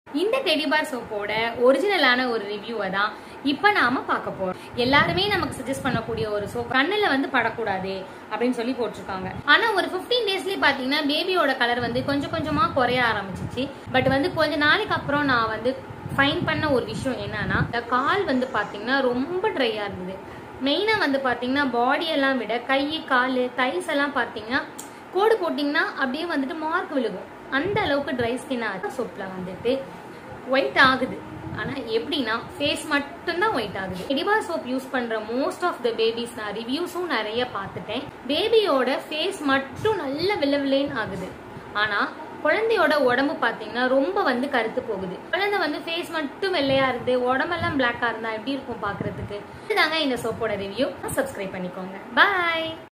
இந்த டெடிபார் சோப்போட ஒரிஜினலான ஒரு ரிவ்யூவை தான் இப்ப நாம பார்க்க போறோம் எல்லாருமே நமக்கு சஜஸ்ட் பண்ணக்கூடிய ஒரு சோப் கண்ணுல வந்து படக்கூடாது அப்படின்னு சொல்லி போட்டிருக்காங்க ஆனா ஒரு 15 டேஸ்லயே பாத்தீங்கன்னா பேபியோட கலர் வந்து கொஞ்சம் கொஞ்சமா குறைய ஆரம்பிச்சிச்சு பட் வந்து கொஞ்ச நாளைக்கு அப்புறம் நான் வந்து ஃபைன் பண்ண ஒரு விஷயம் என்னன்னா இந்த கால் வந்து பாத்தீங்கன்னா ரொம்ப ட்ரையா இருந்தது மெயினா வந்து பாத்தீங்கன்னா பாடி எல்லாம் விட கை கால் தைஸ் எல்லாம் பாத்தீங்கன்னா கோடு போட்டிங்கன்னா அப்படியே வந்துட்டு மார்க் விழுகும் அந்த அளவுக்கு ட்ரை ஸ்கின்னாக சோப்பில் வந்துட்டு ஒயிட் ஆகுது ஆனா எப்படின்னா ஃபேஸ் மட்டும்தான் ஒயிட் ஆகுது எடிபா சோப் யூஸ் பண்ற மோஸ்ட் ஆஃப் த பேபிஸ் நான் ரிவ்யூஸும் நிறைய பார்த்துட்டேன் பேபியோட ஃபேஸ் மட்டும் நல்ல வில்லவில்லேன்னு ஆகுது ஆனா குழந்தையோட உடம்பு பாத்தீங்கன்னா ரொம்ப வந்து கருத்து போகுது குழந்தை வந்து ஃபேஸ் மட்டும் வெள்ளையா இருந்து உடம்பெல்லாம் பிளாக்கா இருந்தா எப்படி இருக்கும் பாக்குறதுக்கு இதுதாங்க இந்த சோப்போட ரிவ்யூ சப்ஸ்கிரைப் பண்ணிக்கோங்க பாய்